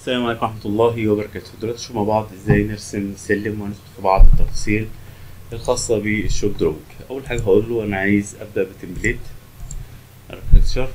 السلام عليكم ورحمة الله وبركاته دلوقتي نشوف مع بعض ازاي نرسم سلم وهندخل في بعض التفاصيل الخاصة بالشوب دروينج أول حاجة هقول له أنا عايز أبدأ بتمبليت اركتشر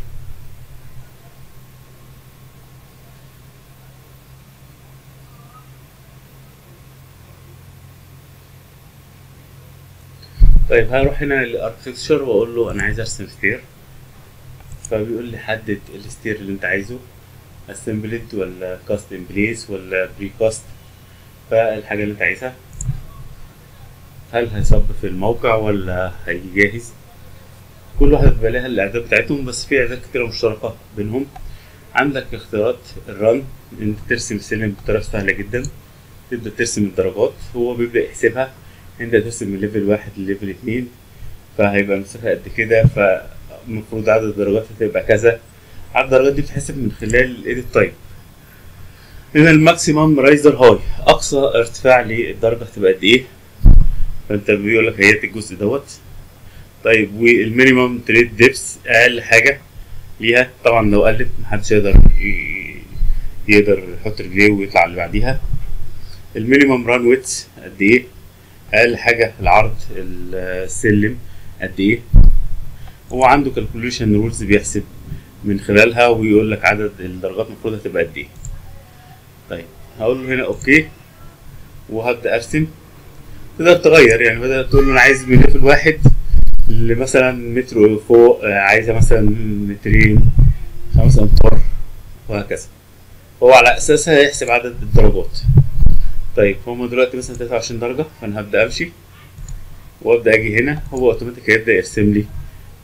طيب هروح هنا للاركتشر واقول له انا عايز ارسم ستير فبيقول لي حدد الستير اللي انت عايزه اسمبلد ولا كاست ان بليس ولا بري كاست فالحاجه اللي انت عايزها هل هيصب في الموقع ولا هيجي جاهز كل واحده بيبقى لها الاعداد بتاعتهم بس في اعداد كتيره مشتركه بينهم عندك اختيارات الرن انت ترسم السلم بطريقه سهله جدا تبدا ترسم الدرجات هو بيبدا يحسبها انت ترسم من ليفل واحد لليفل اتنين فهيبقى المسافه قد كده فالمفروض عدد الدرجات هتبقى كذا عدد الدرجات دي بتتحسب من خلال الايديت تايب هنا الماكسيمم رايزر هاي اقصى ارتفاع للدرجه هتبقى قد ايه فانت بيقول لك هيات الجزء دوت طيب والمينيمم تريد ديبس اقل حاجه ليها طبعا لو قلت محدش يقدر يقدر يحط رجليه ويطلع اللي بعديها المينيمم ران ويتس قد ايه اقل حاجه العرض السلم قد ايه هو عنده كالكوليشن رولز بيحسب من خلالها ويقول لك عدد الدرجات المفروض هتبقى قد ايه طيب هقول له هنا اوكي وهبدا ارسم تقدر تغير يعني بدل تقول له انا عايز من ليفل واحد لمثلا متر فوق عايزه مثلا مترين خمسة امتار وهكذا هو على اساسها هيحسب عدد الدرجات طيب هما دلوقتي مثلا 23 درجة فأنا هبدأ أمشي وأبدأ أجي هنا هو أوتوماتيك هيبدأ يرسم لي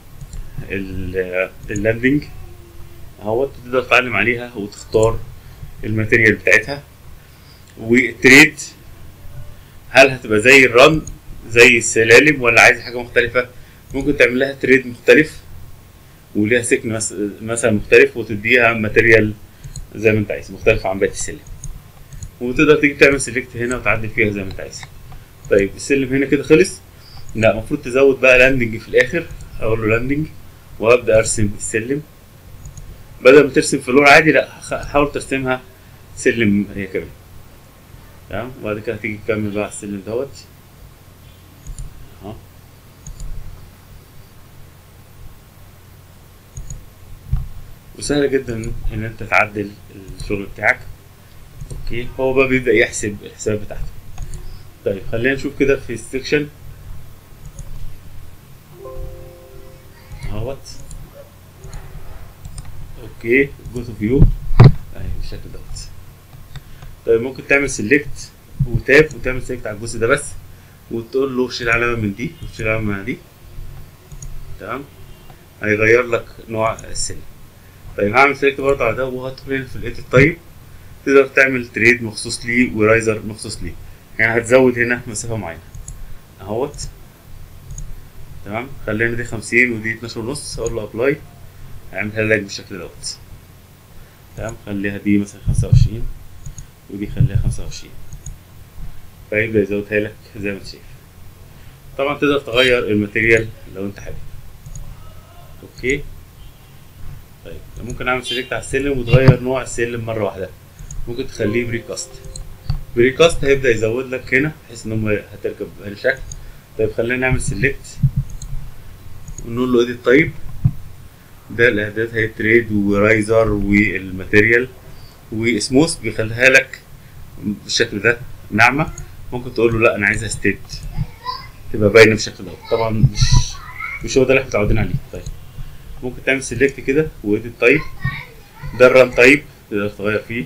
اللاندنج اهوت تقدر تتعلم عليها وتختار الماتيريال بتاعتها والتريد هل هتبقى زي الرن زي السلالم ولا عايز حاجة مختلفة ممكن تعمل لها تريد مختلف وليها سكن مثلا مختلف وتديها ماتيريال زي ما انت عايز مختلف عن باقي السلم وتقدر تيجي تعمل سيلكت هنا وتعدل فيها زي ما انت عايز طيب السلم هنا كده خلص لا المفروض تزود بقى لاندنج في الاخر اقول له لاندنج وابدا ارسم السلم بدل ما ترسم فلور عادي لا حاول ترسمها سلم هي كمان تمام وبعد كده هتيجي تكمل بقى السلم دوت اهو وسهل جدا ان انت تعدل الشغل بتاعك اوكي هو بقى بيبدا يحسب الحساب بتاعته طيب خلينا نشوف كده في السكشن اهوت اوكي جو تو فيو اهي بالشكل دوت طيب ممكن تعمل سيلكت وتاب وتعمل سيلكت على الجزء ده بس وتقول له شيل علامه من دي وشيل علامه من دي تمام هيغير لك نوع السلم طيب هعمل سيلكت برضه على ده وهدخل هنا في الايديت طيب تقدر تعمل تريد مخصوص ليه ورايزر مخصوص ليه يعني هتزود هنا مسافة معينة اهوت تمام خلينا دي خمسين ودي اتناشر ونص اقول له ابلاي هيعملها لك بالشكل دوت تمام خليها دي مثلا خمسة وعشرين ودي خليها خمسة وعشرين فيبدأ يزودها لك زي ما انت شايف طبعا تقدر تغير الماتيريال لو انت حابب اوكي طيب ممكن اعمل سيلكت على السلم وتغير نوع السلم مرة واحدة ممكن تخليه بريكاست بريكاست هيبدا يزود لك هنا بحيث ان هم هتركب بهالشكل طيب خلينا نعمل سيلكت ونقول له اديت طيب ده الاعداد هي تريد ورايزر والماتيريال وسموث بيخليها لك بالشكل ده ناعمه ممكن تقول له لا انا عايزها ستيت تبقى باينه بالشكل ده طبعا مش مش هو ده اللي احنا متعودين عليه طيب ممكن تعمل سيلكت كده واديت طيب ده الران طيب تقدر تغير فيه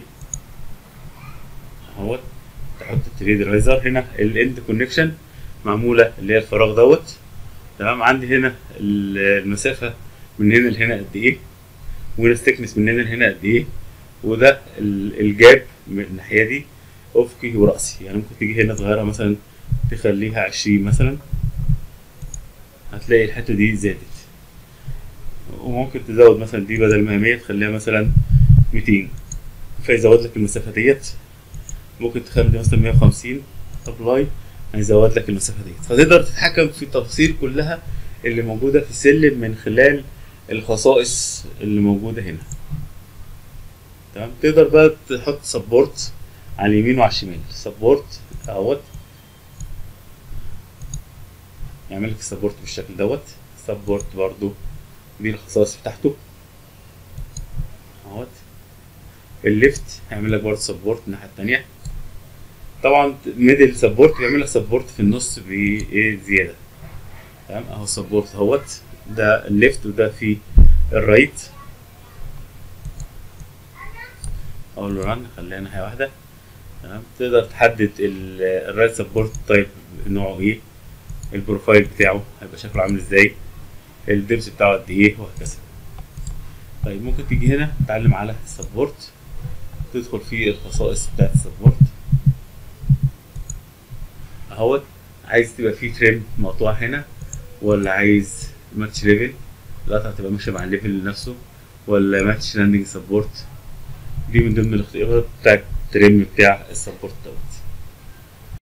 اهوت تحط التريد رايزر هنا الاند كونكشن معموله اللي هي الفراغ دوت تمام عندي هنا المسافه من هنا لهنا قد ايه والستكنس من هنا لهنا قد ايه وده الجاب من الناحيه دي افقي وراسي يعني ممكن تيجي هنا تغيرها مثلا تخليها عشرين مثلا هتلاقي الحته دي زادت وممكن تزود مثلا دي بدل ما هي 100 تخليها مثلا 200 فيزود لك المسافه ديت ممكن تخلي دي مثلا 150 ابلاي هيزود لك المسافه ديت فتقدر تتحكم في التفاصيل كلها اللي موجوده في السلم من خلال الخصائص اللي موجوده هنا تمام تقدر بقى تحط سبورت على اليمين وعلى الشمال سبورت اهوت يعمل لك السبورت بالشكل دوت سبورت برضو دي الخصائص بتاعته اهوت الليفت هيعمل لك برضه سبورت الناحيه التانية طبعا ميدل سبورت بيعمل لك سبورت في النص بايه زياده تمام اهو سبورت اهوت ده الليفت وده في الرايت اقول له رن خليها ناحيه واحده تمام تقدر تحدد ال- الرايت سبورت تايب نوعه ايه البروفايل بتاعه هيبقى شكله عامل ازاي الدبس بتاعه قد ايه وهكذا طيب ممكن تيجي هنا تتعلم على السبورت تدخل في الخصائص بتاعت السبورت اهوت عايز تبقى فيه تريم مقطوع هنا ولا عايز ماتش ليفل القطعة تبقى ماشية مع الليفل نفسه ولا ماتش لاندنج سبورت دي من ضمن الاختيارات بتاعت التريم بتاع السبورت دوت